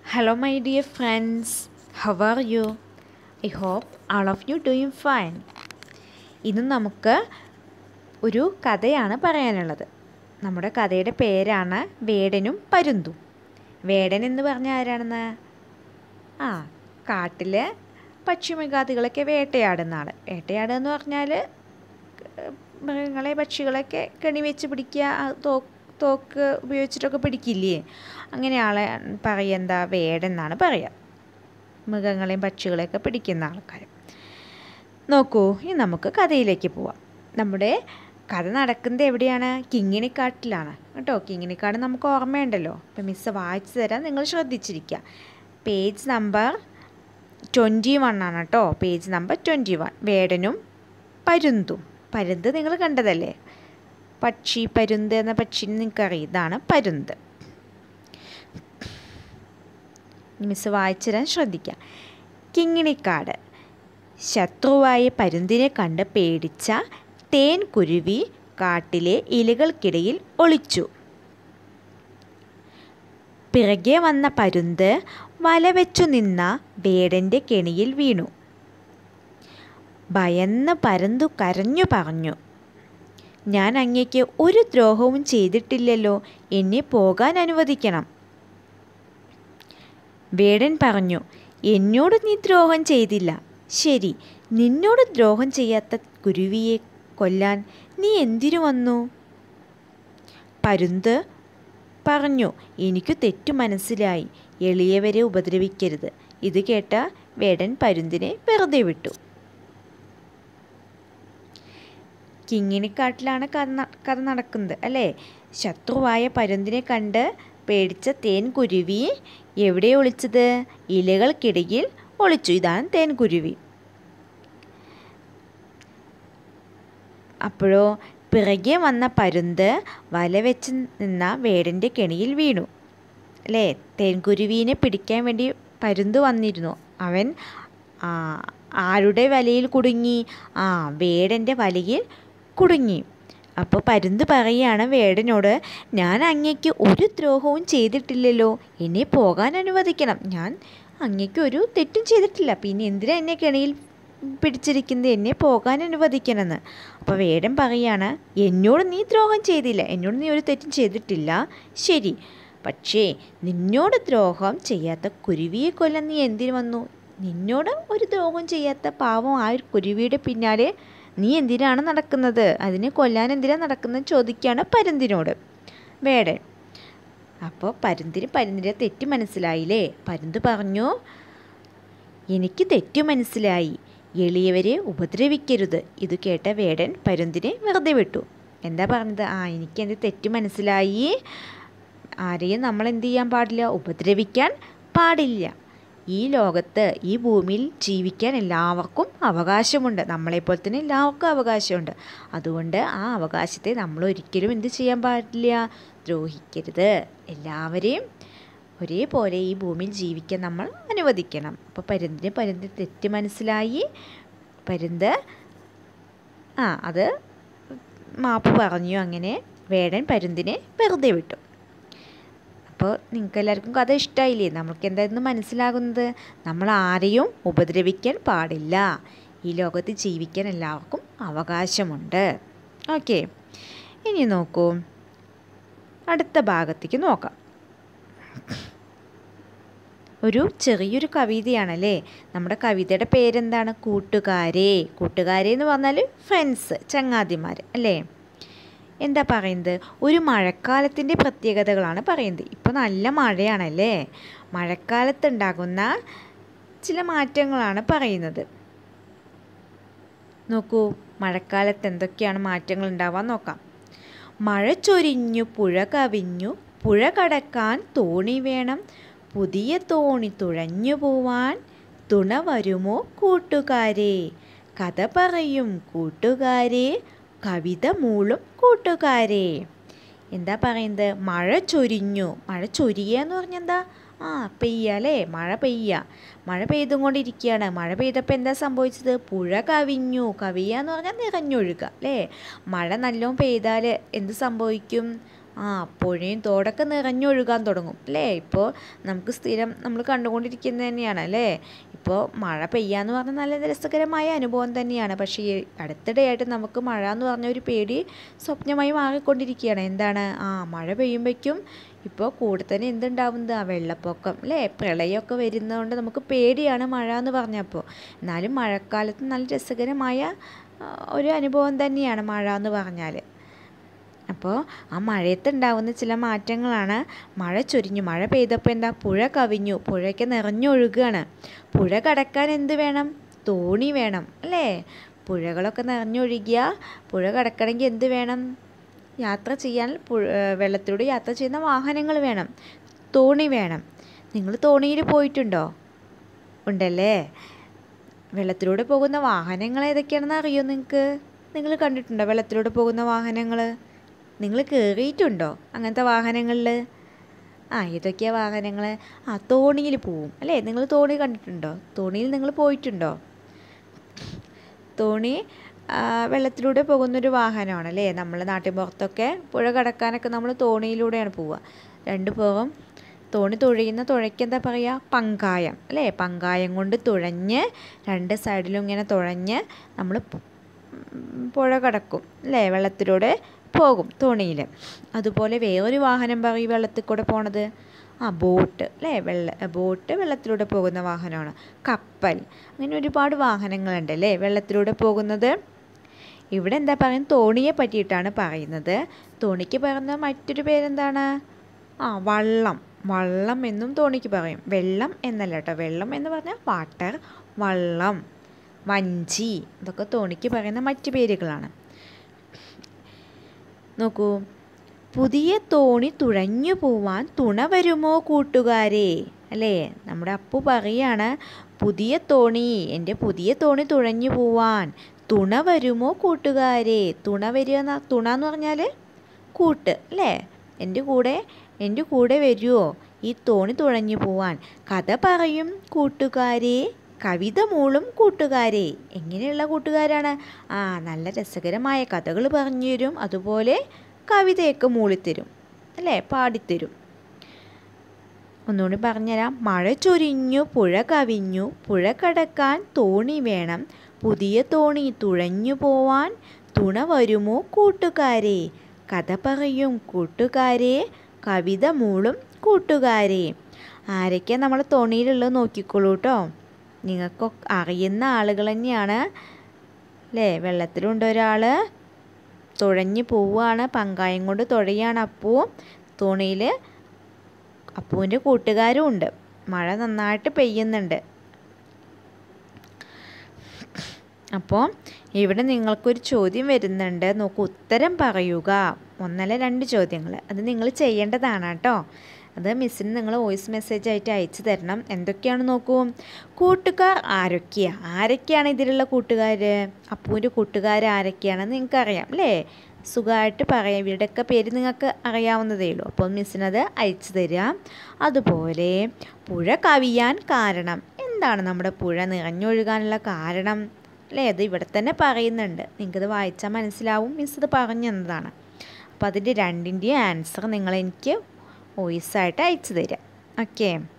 Hello, my dear friends. How are you? I hope all of you doing fine. ഇന്ന് നമുക്ക് ഒരു കഥയാണ് പറയാനുള്ളത് നമ്മുടെ കഥയുടെ പേരാണ് വേടനും പരുന്തും വേടൻ എന്ന് പറഞ്ഞ ആരാണെന്ന് ആ കാട്ടിൽ പക്ഷിമൃഗാദികളൊക്കെ വേട്ടയാടുന്ന ആൾ വേട്ടയാടുക എന്ന് പറഞ്ഞാൽ മൃഗങ്ങളെ പക്ഷികളൊക്കെ കെണി വെച്ച് പിടിക്കുക ആ തോ തോക്ക് ഉപയോഗിച്ചിട്ടൊക്കെ പിടിക്കില്ലേ അങ്ങനെ ആളെ പറയുക എന്താ വേടൻ എന്നാണ് പറയുക മൃഗങ്ങളെയും പക്ഷികളെയൊക്കെ പിടിക്കുന്ന ആൾക്കാർ നോക്കൂ ഇനി നമുക്ക് കഥയിലേക്ക് പോവാം നമ്മുടെ കഥ നടക്കുന്നത് എവിടെയാണ് കിങ്ങിണിക്കാട്ടിലാണ് കേട്ടോ കിങ്ങിണിക്കാട് നമുക്ക് ഓർമ്മയുണ്ടല്ലോ അപ്പം മിസ്സ് വായിച്ചു തരാം നിങ്ങൾ ശ്രദ്ധിച്ചിരിക്കുക പേജ് നമ്പർ ട്വൻറ്റി വൺ ആണ് കേട്ടോ പേജ് നമ്പർ ട്വൻറ്റി വൺ വേടനും പരുന്തും പരുന്ത് നിങ്ങൾ കണ്ടതല്ലേ പക്ഷി പരുന്ത് എന്ന പക്ഷിനെ നിങ്ങൾക്കറിയാം ഇതാണ് പരുന്ത് മിസ് വായിച്ചു തരാൻ ശ്രദ്ധിക്കാം കിങ്ങിണിക്കാട് ശത്രുവായ പരുന്തിനെ കണ്ട് പേടിച്ച തേൻ കുരുവി കാട്ടിലെ ഇലകൾക്കിടയിൽ ഒളിച്ചു പിറകെ വന്ന പരുന്ത് വലവെച്ചു നിന്ന വേടൻ്റെ കെണിയിൽ വീണു ഭയന്ന് പരന്തു കരഞ്ഞു പറഞ്ഞു ഞാൻ അങ്ങയ്ക്ക് ഒരു ദ്രോഹവും ചെയ്തിട്ടില്ലല്ലോ എന്നെ പോകാൻ അനുവദിക്കണം വേടൻ പറഞ്ഞു എന്നോട് നീ ദ്രോഹം ചെയ്തില്ല ശരി നിന്നോട് ദ്രോഹം ചെയ്യാത്ത കുരുവിയെ കൊല്ലാൻ നീ എന്തിനു വന്നു പരുന്ത് പറഞ്ഞു എനിക്ക് തെറ്റു മനസ്സിലായി എളിയവരെ ഉപദ്രവിക്കരുത് ഇത് കേട്ട വേടൻ പരുന്തിനെ വെറുതെ വിട്ടു കിങ്ങിണിക്കാട്ടിലാണ് കഥ ന- കഥ നടക്കുന്നത് അല്ലേ ശത്രുവായ പരുന്തിനെ കണ്ട് പേടിച്ച തേൻ കുരുവി എവിടെ ഒളിച്ചത് ഇലകൾക്കിടയിൽ ഒളിച്ചു ഇതാണ് തേൻ കുരുവി അപ്പോഴോ പിറകെ വന്ന പരുന്ത് വല വെച്ച് നിന്ന വേടൻ്റെ കെണിയിൽ വീണു അല്ലേ തേൻകുരുവീനെ പിടിക്കാൻ വേണ്ടി പരുന്ത് വന്നിരുന്നു അവൻ ആ, ആരുടെ വലയിൽ കുടുങ്ങി ആ വേടൻ്റെ വലയിൽ കുടുങ്ങി അപ്പോൾ പരുന്ത് പറയുകയാണ് വേടനോട് ഞാൻ അങ്ങയ്ക്ക് ഒരു ദ്രോഹവും ചെയ്തിട്ടില്ലല്ലോ എന്നെ പോകാൻ അനുവദിക്കണം ഞാൻ അങ്ങയ്ക്ക് ഒരു തെറ്റും ചെയ്തിട്ടില്ല പിന്നെ എന്തിനാ എന്നെ കെണിയിൽ പിടിച്ചിരിക്കുന്നത് എന്നെ പോകാൻ അനുവദിക്കണമെന്ന് അപ്പോൾ വേടൻ പറയാണ് എന്നോട് നീ ദ്രോഹം ചെയ്തില്ല എന്നോട് നീ ഒരു തെറ്റും ചെയ്തിട്ടില്ല ശരി പക്ഷേ നിന്നോട് ദ്രോഹം ചെയ്യാത്ത കുരുവിയെ കൊല്ലാൻ നീ എന്തിനു വന്നു നിന്നോട് ഒരു ദ്രോഹം ചെയ്യാത്ത പാവം ആ ഒരു കുരുവിയുടെ പിന്നാലെ നീ എന്തിനാണ് നടക്കുന്നത് അതിനെ കൊല്ലാൻ എന്തിനാണ് നടക്കുന്നത് ചോദിക്കുകയാണ് പരുന്തിനോട് വേടൻ അപ്പോൾ പരുന്തിന് പരുന്തിൻ്റെ തെറ്റ് മനസ്സിലായില്ലേ പരുന്ത് പറഞ്ഞു എനിക്ക് തെറ്റു മനസ്സിലായി എളിയവരെ ഉപദ്രവിക്കരുത് ഇത് കേട്ട വേടൻ പരുന്തിനെ വെറുതെ വിട്ടു എന്താ പറഞ്ഞത് ആ എനിക്ക് എൻ്റെ തെറ്റ് മനസ്സിലായി ആരെയും നമ്മൾ എന്ത് ചെയ്യാൻ പാടില്ല ഉപദ്രവിക്കാൻ പാടില്ല ഈ ലോകത്ത് ഈ ഭൂമിയിൽ ജീവിക്കാൻ എല്ലാവർക്കും അവകാശമുണ്ട് നമ്മളെപ്പോലെ തന്നെ എല്ലാവർക്കും അവകാശമുണ്ട് അതുകൊണ്ട് ആ അവകാശത്തെ നമ്മൾ ഒരിക്കലും എന്ത് ചെയ്യാൻ പാടില്ല ദ്രോഹിക്കരുത് എല്ലാവരെയും ഒരേപോലെ ഈ ഭൂമിയിൽ ജീവിക്കാൻ നമ്മൾ അനുവദിക്കണം അപ്പോൾ പരുന്തിന് പരുന്ത് തെറ്റ് മനസ്സിലായി പരുന്ത് ആ അത് മാപ്പ് പറഞ്ഞു അങ്ങനെ വേടൻ പരുന്തിനെ വെറുതെ വിട്ടു അപ്പോൾ നിങ്ങൾക്ക് എല്ലാവർക്കും കഥ ഇഷ്ടമായില്ലേ നമ്മൾക്ക് എന്തായിരുന്നു മനസ്സിലാകുന്നത് നമ്മൾ ആരെയും ഉപദ്രവിക്കാൻ പാടില്ല ഈ ലോകത്ത് ജീവിക്കാൻ എല്ലാവർക്കും അവകാശമുണ്ട് ഓക്കെ ഇനി നോക്കൂ അടുത്ത ഭാഗത്തേക്ക് നോക്കാം ഒരു ചെറിയൊരു കവിതയാണല്ലേ നമ്മുടെ കവിതയുടെ പേരെന്താണ് കൂട്ടുകാരെ കൂട്ടുകാരെ എന്ന് പറഞ്ഞാൽ ഫ്രണ്ട്സ് ചങ്ങാതിമാർ അല്ലേ എന്താ പറയുന്നത് ഒരു മഴക്കാലത്തിൻ്റെ പ്രത്യേകതകളാണ് പറയുന്നത് ഇപ്പോൾ നല്ല മഴയാണല്ലേ മഴക്കാലത്തുണ്ടാകുന്ന ചില മാറ്റങ്ങളാണ് പറയുന്നത് നോക്കൂ മഴക്കാലത്ത് എന്തൊക്കെയാണ് മാറ്റങ്ങൾ ഉണ്ടാവാൻ നോക്കാം മഴ ചൊരിഞ്ഞു പുഴ കവിഞ്ഞു പുഴ കടക്കാൻ തോണി വേണം പുതിയ തോണി തുഴഞ്ഞു പോവാൻ തുണ വരുമോ കൂട്ടുകാരെ കഥ പറയും കൂട്ടുകാരെ കവിത മൂളും കൂട്ടുകാരെ എന്താ പറയുന്നത് മഴ ചൊരിഞ്ഞു മഴ ചൊരിയുക എന്ന് പറഞ്ഞാൽ എന്താ ആ പെയ്യ അല്ലേ മഴ പെയ്യ മഴ പെയ്തും കൊണ്ടിരിക്കുകയാണ് മഴ പെയ്തപ്പോൾ എന്താ സംഭവിച്ചത് പുഴ കവിഞ്ഞു കവിയുക എന്ന് പറഞ്ഞാൽ നിറഞ്ഞൊഴുക അല്ലേ മഴ നല്ലോണം പെയ്താൽ എന്ത് സംഭവിക്കും ആ പുഴയും തോടൊക്കെ നിറഞ്ഞൊഴുകാൻ തുടങ്ങും അല്ലേ ഇപ്പോൾ നമുക്ക് സ്ഥിരം നമ്മൾ കണ്ടുകൊണ്ടിരിക്കുന്നത് തന്നെയാണ് അല്ലേ ഇപ്പോൾ മഴ പെയ്യാന്ന് പറഞ്ഞാൽ നല്ല രസകരമായ അനുഭവം തന്നെയാണ് പക്ഷേ ഈ അടുത്തിടെയായിട്ട് നമുക്ക് മഴ എന്ന് പറഞ്ഞ ഒരു പേടി സ്വപ്നമായി മാറിക്കൊണ്ടിരിക്കുകയാണ് എന്താണ് ആ മഴ പെയ്യുമ്പോഴേക്കും ഇപ്പോൾ കൂടെ തന്നെ എന്തുണ്ടാവുന്നത് ആ വെള്ളപ്പൊക്കം അല്ലേ പ്രളയമൊക്കെ വരുന്നതുകൊണ്ട് നമുക്ക് പേടിയാണ് മഴ എന്ന് പറഞ്ഞപ്പോൾ എന്നാലും മഴക്കാലത്ത് നല്ല രസകരമായ ആ, ഒരു അനുഭവം തന്നെയാണ് മഴ എന്ന് പറഞ്ഞാൽ അപ്പോൾ ആ മഴയത്ത് ഉണ്ടാവുന്ന ചില മാറ്റങ്ങളാണ് മഴ ചൊരിഞ്ഞു മഴ പെയ്തപ്പോൾ എന്താ പുഴ കവിഞ്ഞു പുഴയ്ക്ക് നിറഞ്ഞൊഴുകുകയാണ് പുഴ കടക്കാൻ എന്ത് വേണം തോണി വേണം അല്ലേ പുഴകളൊക്കെ നിറഞ്ഞൊഴുകിയ പുഴ കടക്കണമെങ്കിൽ എന്ത് വേണം യാത്ര ചെയ്യാൻ പുഴ വെള്ളത്തിലൂടെ യാത്ര ചെയ്യുന്ന വാഹനങ്ങൾ വേണം തോണി വേണം നിങ്ങൾ തോണിയിൽ പോയിട്ടുണ്ടോ ഉണ്ടല്ലേ വെള്ളത്തിലൂടെ പോകുന്ന വാഹനങ്ങൾ ഏതൊക്കെയാണെന്ന് അറിയോ നിങ്ങൾക്ക് നിങ്ങൾ കണ്ടിട്ടുണ്ടോ വെള്ളത്തിലൂടെ പോകുന്ന വാഹനങ്ങൾ നിങ്ങൾ കയറിയിട്ടുണ്ടോ അങ്ങനത്തെ വാഹനങ്ങളിൽ ആ ഏതൊക്കെയാ വാഹനങ്ങൾ ആ തോണിയിൽ പോവും അല്ലേ നിങ്ങൾ തോണി കണ്ടിട്ടുണ്ടോ തോണിയിൽ നിങ്ങൾ പോയിട്ടുണ്ടോ തോണി ആ, വെള്ളത്തിലൂടെ പോകുന്നൊരു വാഹനമാണ് അല്ലേ നമ്മൾ നാട്ടിൻ പുറത്തൊക്കെ പുഴ കടക്കാനൊക്കെ നമ്മൾ തോണിയിലൂടെയാണ് പോവുക രണ്ട് പുറം തോണി തുഴയുന്ന തുഴയ്ക്ക് എന്താ പറയുക പങ്കായം അല്ലേ പങ്കായം കൊണ്ട് തുഴഞ്ഞ് രണ്ട് സൈഡിലും ഇങ്ങനെ തുഴഞ്ഞ് നമ്മൾ പുഴ കടക്കും അല്ലേ വെള്ളത്തിലൂടെ പോകും തോണിയിൽ അതുപോലെ വേറൊരു വാഹനം പറയും വെള്ളത്തിൽ കൂടെ പോണത് ആ ബോട്ട് അല്ലേ വെള്ള ബോട്ട് വെള്ളത്തിലൂടെ പോകുന്ന വാഹനമാണ് കപ്പൽ അങ്ങനെ ഒരുപാട് വാഹനങ്ങളുണ്ട് അല്ലേ വെള്ളത്തിലൂടെ പോകുന്നത് ഇവിടെ എന്താ പറയുന്നത് തോണിയെ പറ്റിയിട്ടാണ് പറയുന്നത് തോണിക്ക് പറയുന്ന മറ്റൊരു പേരെന്താണ് ആ വള്ളം വള്ളം എന്നും തോണിക്ക് പറയും വെള്ളം എന്നല്ല കേട്ടോ വെള്ളം എന്ന് പറഞ്ഞാൽ വാട്ടർ വള്ളം വഞ്ചി ഇതൊക്കെ തോണിക്ക് പറയുന്ന മറ്റു പേരുകളാണ് നോക്കൂ പുതിയ തോണി തുഴഞ്ഞു പോവാൻ തുണ വരുമോ കൂട്ടുകാരെ അല്ലേ നമ്മുടെ അപ്പു പറയാണ് പുതിയ തോണി എൻ്റെ പുതിയ തോണി തുഴഞ്ഞു പോവാൻ തുണ വരുമോ കൂട്ടുകാരെ തുണ വരിക എന്ന തുണ എന്ന് പറഞ്ഞാൽ കൂട്ട് അല്ലേ എൻ്റെ കൂടെ എൻ്റെ കൂടെ വരുമോ ഈ തോണി തുഴഞ്ഞു പോവാൻ കഥ പറയും കൂട്ടുകാരെ കവിത മൂളും കൂട്ടുകാരെ എങ്ങനെയുള്ള കൂട്ടുകാരാണ് ആ നല്ല രസകരമായ കഥകൾ പറഞ്ഞു തരും അതുപോലെ കവിതയൊക്കെ മൂളിത്തരും അല്ലേ പാടിത്തരും ഒന്നുകൂടി പറഞ്ഞുതരാം മഴ ചൊരിഞ്ഞു പുഴ കവിഞ്ഞു പുഴ കടക്കാൻ തോണി വേണം പുതിയ തോണി തുഴഞ്ഞു പോവാൻ തുണ വരുമോ കൂട്ടുകാരെ കഥ പറയും കൂട്ടുകാരെ കവിത മൂളും കൂട്ടുകാരെ ആരൊക്കെയാ നമ്മളെ തോണിയിലുള്ളത് നോക്കിക്കോളൂ കേട്ടോ നിങ്ങൾക്കൊക്കെ അറിയുന്ന ആളുകൾ തന്നെയാണ് അല്ലേ വെള്ളത്തിലുണ്ട് ഒരാൾ തുഴഞ്ഞു പോവുകയാണ് പങ്കായം കൊണ്ട് തുഴയാണ് അപ്പു തോണിയിൽ അപ്പുവിൻ്റെ കൂട്ടുകാരും ഉണ്ട് മഴ നന്നായിട്ട് പെയ്യുന്നുണ്ട് അപ്പോൾ ഇവിടെ നിങ്ങൾക്കൊരു ചോദ്യം വരുന്നുണ്ട് നോക്കൂ ഉത്തരം പറയുക ഒന്നല്ല രണ്ട് ചോദ്യങ്ങൾ അത് നിങ്ങൾ ചെയ്യേണ്ടതാണ് കേട്ടോ അത് മിസ്സിന് നിങ്ങൾ വോയിസ് മെസ്സേജ് ആയിട്ട് അയച്ചു തരണം എന്തൊക്കെയാണ് നോക്കൂ കൂട്ടുകാർ ആരൊക്കെയാ ആരൊക്കെയാണ് ഇതിലുള്ള കൂട്ടുകാർ അപ്പൂൻ്റെ കൂട്ടുകാർ ആരൊക്കെയാണെന്ന് നിങ്ങൾക്കറിയാം അല്ലേ സുഖമായിട്ട് പറയാം ഇവരുടെയൊക്കെ പേര് നിങ്ങൾക്ക് അറിയാവുന്നതേ ഉള്ളൂ അപ്പോൾ മിസ്സിനത് അയച്ചു തരാം അതുപോലെ പുഴ കവിയാൻ കാരണം എന്താണ് നമ്മുടെ പുഴ നിറഞ്ഞൊഴുകാനുള്ള കാരണം അല്ലേ അത് ഇവിടെ തന്നെ പറയുന്നുണ്ട് നിങ്ങൾക്കത് വായിച്ചാൽ മനസ്സിലാവും മിസ് ഇത് പറഞ്ഞു തന്നതാണ് അപ്പോൾ അതിൻ്റെ രണ്ടിൻ്റെയും ആൻസർ നിങ്ങൾ എനിക്ക് വോയിസായിട്ട് അയച്ചു തരാം ഓക്കെ